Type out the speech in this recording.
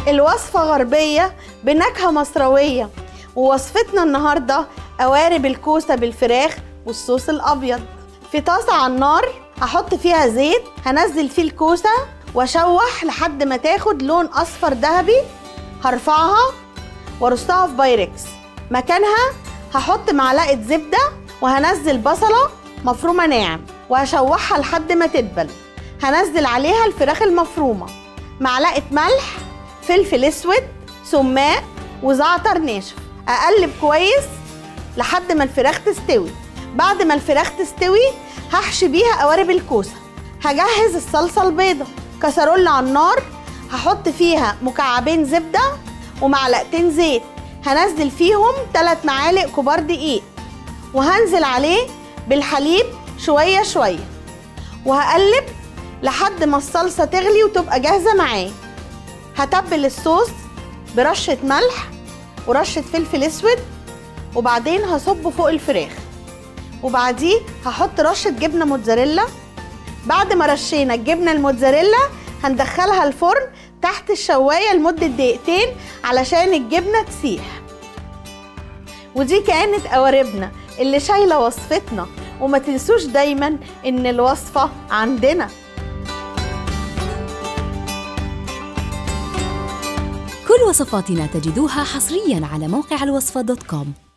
الوصفة غربية بنكهة مصروية ووصفتنا النهاردة قوارب الكوسة بالفراخ والصوص الأبيض في طاسة على النار هحط فيها زيت هنزل فيه الكوسة واشوح لحد ما تاخد لون أصفر ذهبي هرفعها وارصها في بايركس مكانها هحط معلقة زبدة وهنزل بصلة مفرومة ناعم وهشوحها لحد ما تدبل هنزل عليها الفراخ المفرومة معلقة ملح فلفل اسود سماق وزعتر ناشف اقلب كويس لحد ما الفراخ تستوي بعد ما الفراخ تستوي هحشي بيها قوارب الكوسه هجهز الصلصه البيضه كسرولة على النار هحط فيها مكعبين زبده ومعلقتين زيت هنزل فيهم 3 معالق كبار دقيق وهنزل عليه بالحليب شويه شويه وهقلب لحد ما الصلصه تغلي وتبقى جاهزه معايا هتبل الصوص برشة ملح ورشة فلفل اسود وبعدين هصبه فوق الفراخ وبعديه هحط رشة جبنة موتزاريلا بعد ما رشينا الجبنة الموتزاريلا هندخلها الفرن تحت الشواية لمدة دقيقتين علشان الجبنة تسيح ودي كانت قواربنا اللي شايلة وصفتنا وما تنسوش دايما ان الوصفة عندنا كل وصفاتنا تجدوها حصريا على موقع الوصفة دوت كوم